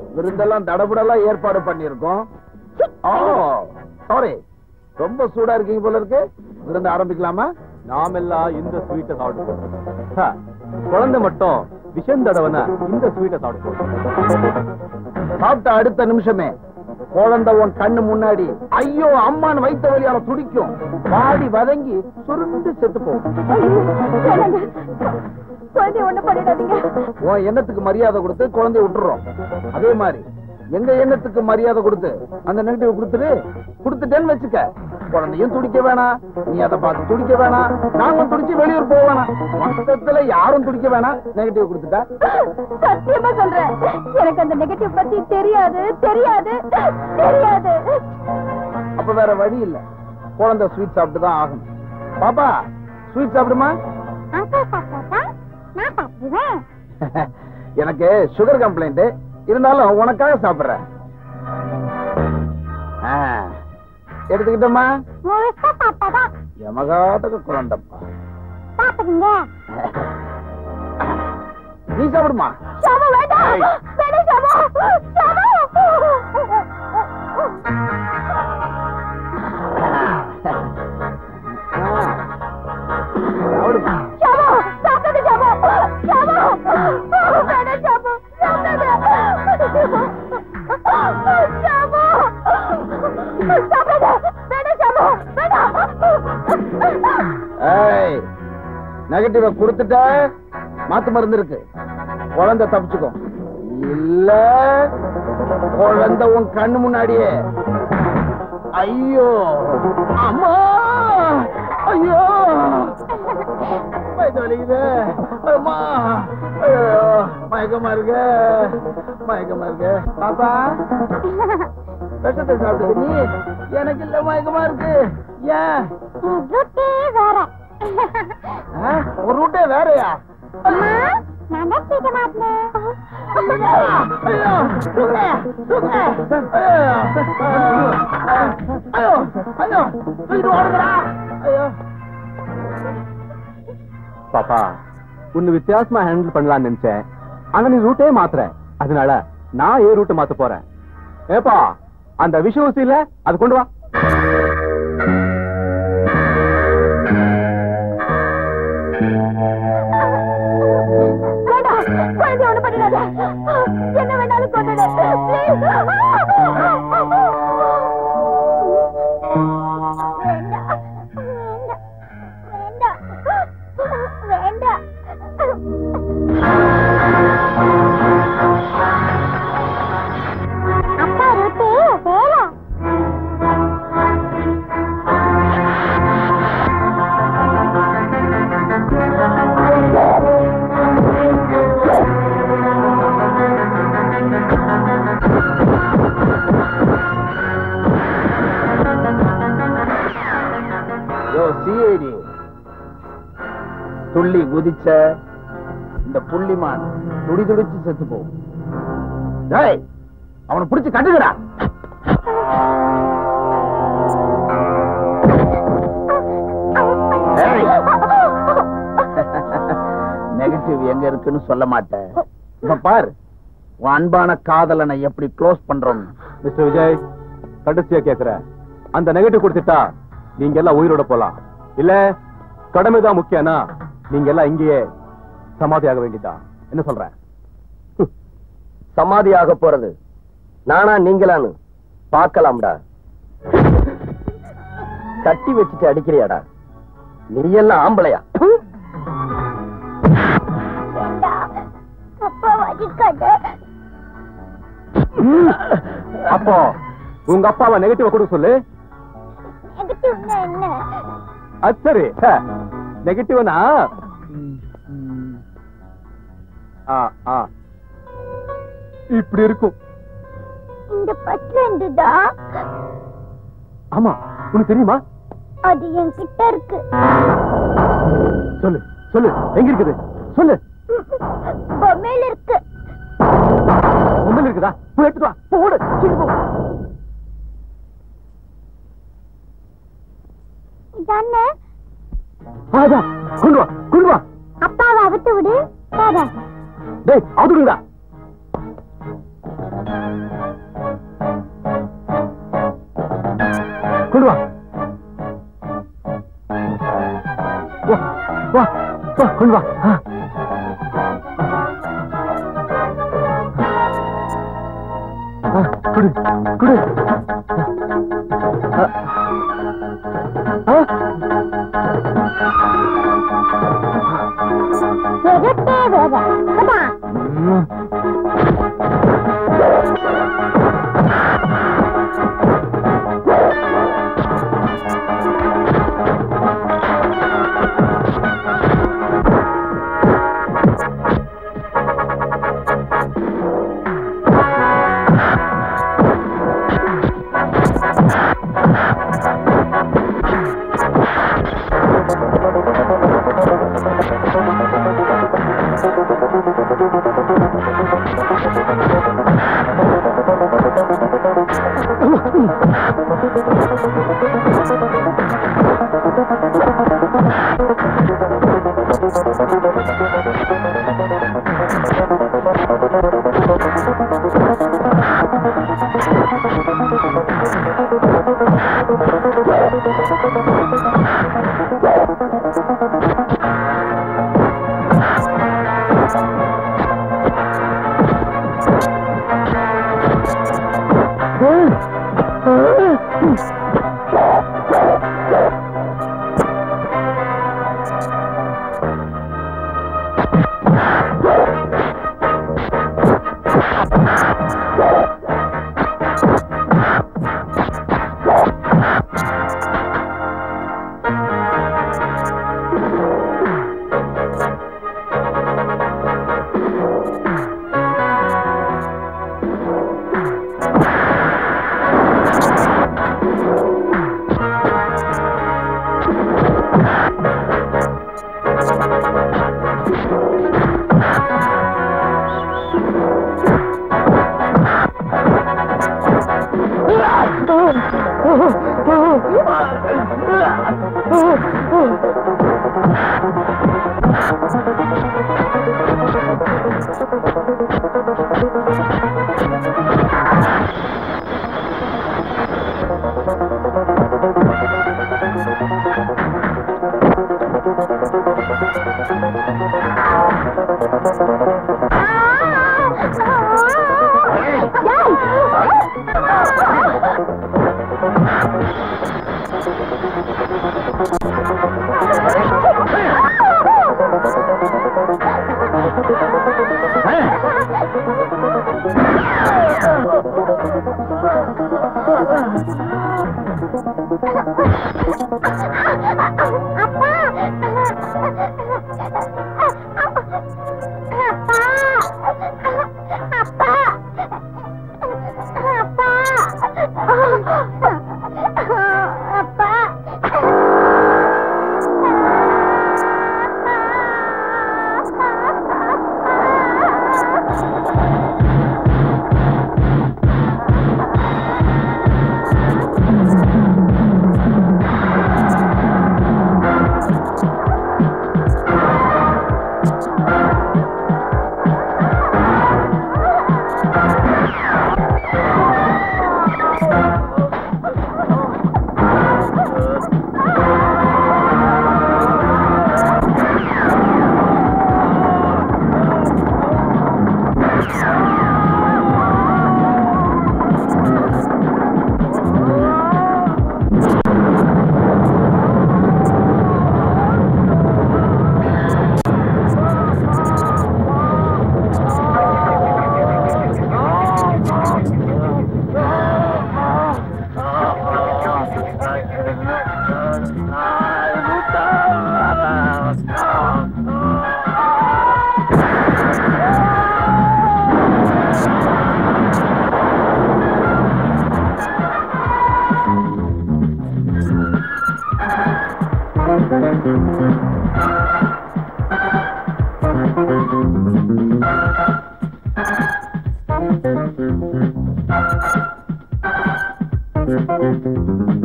விருந்தெல்லாம் தடபுடலாம் ஏற்பாடு பண்ணியிருக்கோம் ஓ சாரி ரொம்ப சூடா இருக்கீங்க போல இருக்கு விருந்து ஆரம்பிக்கலாமா நாமெல்லாம் இந்த ஸ்வீட்டை சாப்பிடுவோம் ஹ, குழந்தை மட்டும் விஷம் தடவன இந்த ஸ்வீட்டை சாப்பிடுவோம் சாப்பிட்ட அடுத்த நிமிஷமே குழந்தை உன் கண்ணு முன்னாடி ஐயோ அம்மான்னு வைத்த வழியால துடிக்கும் வாடி வதங்கி சுருண்டு செத்து போகும் குழந்தை ஒண்ணு பண்ணிடாதீங்க உன் எண்ணத்துக்கு மரியாதை கொடுத்து குழந்தைய விட்டுறோம் அதே மாதிரி எங்க எண்ணத்துக்கு மரியாதை கொடுத்து அந்த நெகட்டிவ் கொடுத்துட்டு கொடுத்துட்டேன்னு வச்சுக்க குழந்தையும் துடிக்க வேணாம் நீ அதை பார்த்து துடிக்க வேணாம் நாங்களும் துடிச்சு வெளியூர் போக வேணாம் மொத்தத்துல யாரும் துடிக்க வேணாம் நெகட்டிவ் கொடுத்துட்டா சத்தியமா சொல்றேன் எனக்கு அந்த நெகட்டிவ் பத்தி தெரியாது தெரியாது தெரியாது அப்ப வேற வழி இல்ல குழந்தை ஸ்வீட் சாப்பிட்டு தான் ஆகணும் பாப்பா ஸ்வீட் சாப்பிடுமா அக்கா சாப்பிட்டா நான் சாப்பிடுவேன் எனக்கு சுகர் கம்ப்ளைண்ட் இருந்தாலும் உனக்காக சாப்பிடுறேன் ஆ, எடுத்துக்கிட்டோமா முழுசா சாப்பிட்டாதான் எமகாதக குழந்தைப்பா சாப்பிடுங்க நீ சாப்பிடுமா ஷாமு வேண்டாம் ஏய். வேண்டாம் ஷாமு ஷாமு சாப்பிடுமா ஷாமு சாப்பிடுங்க ஷாமு ஷாமு வேண்டாம் ஷாமு சாப்பிடுங்க ஷாமு சாப்பிடுங்க வேண்டாம் ஷாமு வேண்டாம் ஏய் நெகட்டிவ கொடுத்துட்ட மாத்து மருந்து இருக்கு குழந்தை தப்பிச்சுக்கும் இல்ல குழந்தை உன் கண்ணு முன்னாடியே ஐயோ அம்மா ஐயோ வயித்து வலிக்குது அம்மா ஐயோ மயக்கமா இருக்கு மயக்கமா இருக்கு பாப்பா விஷத்தை சாப்பிட்டது நீ எனக்கு இல்ல மயக்கமா இருக்கு ஏன் ரொட்டி வேற ஆ? ஒரு ரூட்டே வேறயா அம்மா நான் தான் சீக்க மாட்டேன் ஐயோ சுகே சுகே ஐயோ ஐயோ ஐயோ தூக்கிட்டு ஓடுங்கடா ஐயோ பாப்பா உன்னை வித்தியாசமா ஹேண்டில் பண்ணலாம்னு நினைச்சேன் ஆனா நீ ரூட்டே மாத்துற அதனால நான் ஏ ரூட்டை மாத்த போறேன் ஏப்பா அந்த விஷயம் இல்ல அது கொண்டு வா வேண்டாம் குழந்தை ஒண்ணு பண்ணிடாத என்ன வேணாலும் கொண்டுடு ப்ளீஸ் வேண்டாம் வேண்டாம் வேண்டாம் அப்பா ரொட்டி வேலை யோ சிஐடி துள்ளி குதிச்ச இந்த புள்ளிமான் துடி துடிச்சு செத்து போகும் டேய் அவனை பிடிச்சு கட்டுங்கடா ஏய். நெகட்டிவ் எங்க இருக்குன்னு சொல்ல மாட்டேன் இப்ப பாரு உன் அன்பான காதலனை எப்படி க்ளோஸ் பண்றோம் மிஸ்டர் விஜய் கடைசியா கேக்குறேன் அந்த நெகட்டிவ் கொடுத்துட்டா நீங்க எல்லாம் உயிரோட போலாம் இல்ல கடமைதான் முக்கியம்னா நீங்க எல்லாம் இங்கேயே சமாதியாக வேண்டியதா என்ன சொல்றேன் சமாதியாக போறது நானா நீங்களான்னு பார்க்கலாம்டா கட்டி வச்சுட்டு அடிக்கிறியாடா நீ எல்லாம் ஆம்பளையா வேண்டாம் அப்பா வலிக்காது அப்போ உங்க அப்பாவை நெகட்டிவ் கொடுக்க சொல்லு நெகட்டிவ்னா என்ன அது சரி நெகட்டிவ்னா ஆ ஆ இப்படி இருக்கும் இந்த பட்டு இருந்துதா ஆமா உனக்கு தெரியுமா அது என்கிட்ட இருக்கு சொல்லு சொல்லு எங்க இருக்குது சொல்லு பொம்மையில இருக்கு உண்மையில இருக்குதா போய் எடுத்துட்டு வா போ, ஓடு சீக்கிரம் போ. இதானே அதான் கொண்டு வா கொண்டு வா அப்பாவை அவுத்து விடு வேற டேய் அதுடுங்கடா கொண்டு வா வா வா வா கொண்டு வா ஆ. ஆ, குடு குடு ஆ. ஆ. எகட்டே வேக அதான் ம். அப்பா அப்பா அப்பா அப்பா Thank you.